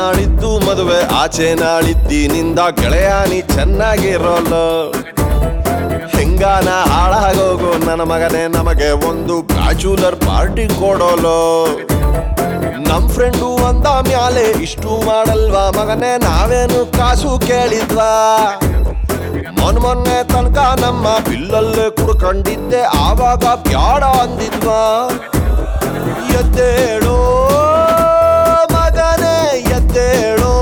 ನಾಳಿದ್ದು ಮದುವೆ ಆಚೆ ನಾಳಿದ್ದಿನಿಂದ ಗೆಳೆಯ ನೀ ಚೆನ್ನಾಗಿರೋಲ್ಲ ಹೆಂಗಾನ ಹಾಳಾಗೋಗು ನನ್ನ ಮಗನೇ ನಮಗೆ ಒಂದು ಬ್ಯಾಚುಲರ್ ಪಾರ್ಟಿ ಕೊಡೋಲು ನಮ್ ಫ್ರೆಂಡು ಅಂದ ಮ್ಯಾಲೆ ಇಷ್ಟು ಮಾಡಲ್ವಾ ಮಗನೇ ನಾವೇನು ಕಾಸು ಕೇಳಿದ್ವಾ ಮೊನ್ ಮೊನ್ನೆ ತನಕ ನಮ್ಮ ಬಿಲ್ಲಲ್ಲೇ ಕುಡ್ಕೊಂಡಿದ್ದೆ ಆವಾಗ ಬ್ಯಾಡ ಅಂದಿದ್ವಾ ಎದ್ದೇಳೋ ಮಗನೇ ಎದ್ದೇಳೋ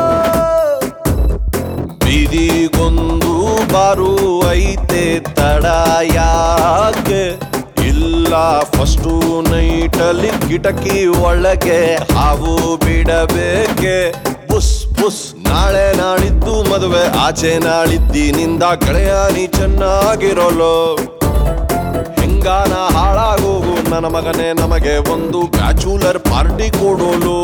ಬೀದಿಗೊಂದು ಬಾರು ಐತೆ ತಡ ಯಾಕೆ ಇಲ್ಲ ಫಸ್ಟು ನೈಟಲ್ಲಿ ಕಿಟಕಿ ಒಳಗೆ ಹಾವು ಬಿಡಬೇಕೆ ಬುಸ್ ಬುಸ್ ನಾಳೆ ನಾಳಿದ್ದು ಮದುವೆ ಆಚೆ ನಾಳಿದ್ದಿನಿಂದ ಗೆಳೆಯ ನೀ ಚೆನ್ನಾಗಿರೋಲು ಹೆಂಗಾನ ಹಾಳಾಗೋಗು ನನ್ನ ಮಗನೇ ನಮಗೆ ಒಂದು ಬ್ಯಾಚುಲರ್ ಪಾರ್ಟಿ ಕೊಡೋಲು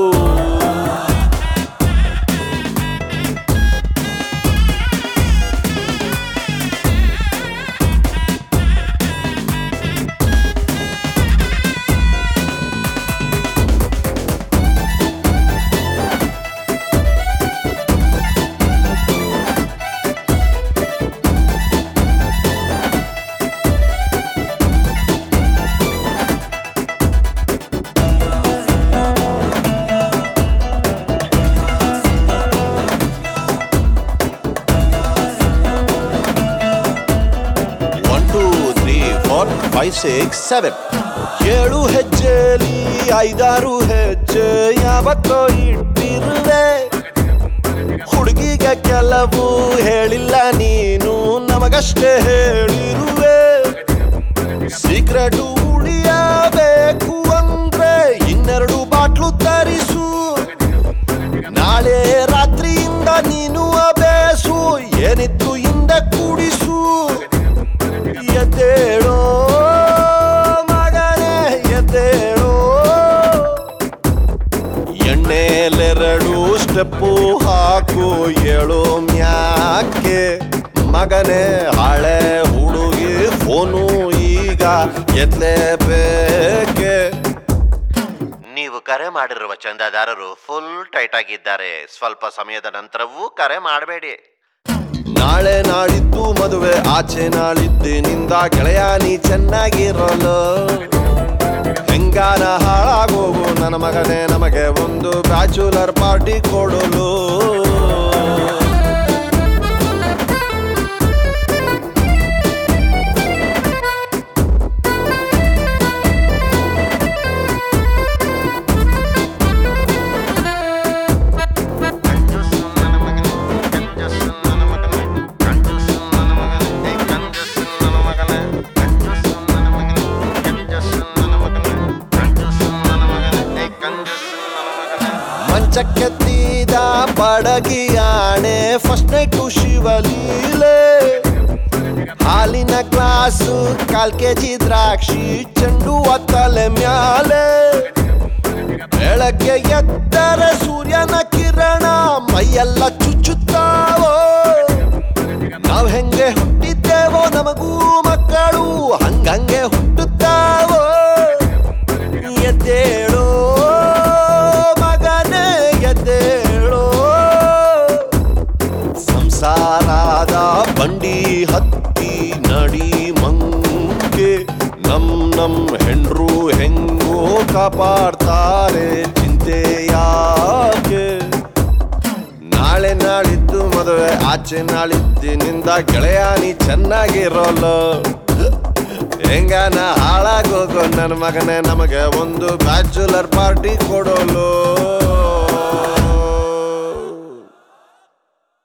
one two three four five six seven ಏಳು ಹೆಜ್ಜೆಲಿ ಐದಾರು ಹೆಜ್ಜೆ ಯಾವತ್ತೋ ಇಟ್ಟಿರುವೆ ಹುಡುಗಿಗೆ ಕೆಲವು ಹೇಳಿಲ್ಲ ನೀನು ನಮಗಷ್ಟೇ ಹೇಳಿರುವೆ ಸೀಕ್ರೆಟ್ ಉಳಿಯಬೇಕು ಅಂದ್ರೆ ಇನ್ನೆರಡು ಬಾಟ್ಲು ತರಿಸು ನಾಳೆ ರಾತ್ರಿಯಿಂದ ನೀನು ಅಬೇಸು ಏನಿತ್ತು ಹಿಂದೆ ಕೂಡಿಸು ಎದ್ದೇಳೋ ಮಗನೇ ಎದ್ದೇಳೋ ಎಣ್ಣೆಲೆರಡು ಸ್ಟೆಪ್ಪು ಹಾಕು ಏಳೋ ಮ್ಯಾಕೆ ಮಗನೇ ಹಳೆ ಹುಡುಗಿ ಫೋನು ಈಗ ಎತ್ತಲೇಬೇಕೆ ನೀವು ಕರೆ ಮಾಡಿರುವ ಚಂದಾದಾರರು ಫುಲ್ ಟೈಟ್ ಆಗಿದ್ದಾರೆ ಸ್ವಲ್ಪ ಸಮಯದ ನಂತರವೂ ಕರೆ ಮಾಡಬೇಡಿ ನಾಳೆ ನಾಳಿದ್ದು ಮದುವೆ ಆಚೆ ನಾಳಿದ್ದಿನಿಂದ ಗೆಳೆಯ ನೀ ಚೆನ್ನಾಗಿರೋಲು ಹೆಂಗಾನ ಹಾಳಾಗೋಗು ನನ್ನ ಮಗನೇ ನಮಗೆ ಒಂದು ಬ್ಯಾಚುಲರ್ ಪಾರ್ಟಿ ಕೊಡಲು ಮಂಚಕ್ಕೆತ್ತಿದ ಬಡಗಿಯಾಣೆ ಫಸ್ಟ್ ನೈಟು ಶಿವಲೀಲೆ ಹಾಲಿನ ಗ್ಲಾಸು ಕಾಲ್ ಕೆಜಿ ದ್ರಾಕ್ಷಿ ಚೆಂಡು ತಲೆ ಮ್ಯಾಲೆ ಬೆಳಗ್ಗೆ ಎದ್ದರೆ ಸೂರ್ಯನ ಕಿರಣ ಮೈಯೆಲ್ಲ ಚುಚ್ಚುತ್ತಾವೋ ನಾವ್ ಹೆಂಗೆ ಹುಟ್ಟಿದ್ದೇವೋ ನಮಗೂ ಮಕ್ಕಳು ಹಂಗಂಗೆ ಹುಟ್ಟುತ್ತಾವೋ ಎದ್ದೇಳೋ ಮಗನೇ ಎದ್ದೇಳೋ ಸಂಸಾರದ ಬಂಡಿ ಹತ್ತಿ ನಡಿ ಮಂಗೆ ನಮ್ ನಮ್ ಹೆಂಡ್ರು ಹೆಂಗೋ ಕಾಪಾಡ್ತಾರೆ ಚಿಂತೆ ಯಾಕೆ ನಾಳೆ ನಾಳಿದ್ದು ಮದುವೆ ಆಚೆ ನಾಳಿದ್ದಿನಿಂದ ಗೆಳೆಯ ನೀ ಚೆನ್ನಾಗಿರೋಲ್ಲ ಹೆಂಗಾನ ಹಾಳಾಗೋಗೋ ನನ್ನ ಮಗನೇ ನಮಗೆ ಒಂದು ಬ್ಯಾಚುಲರ್ ಪಾರ್ಟಿ ಕೊಡೋಲು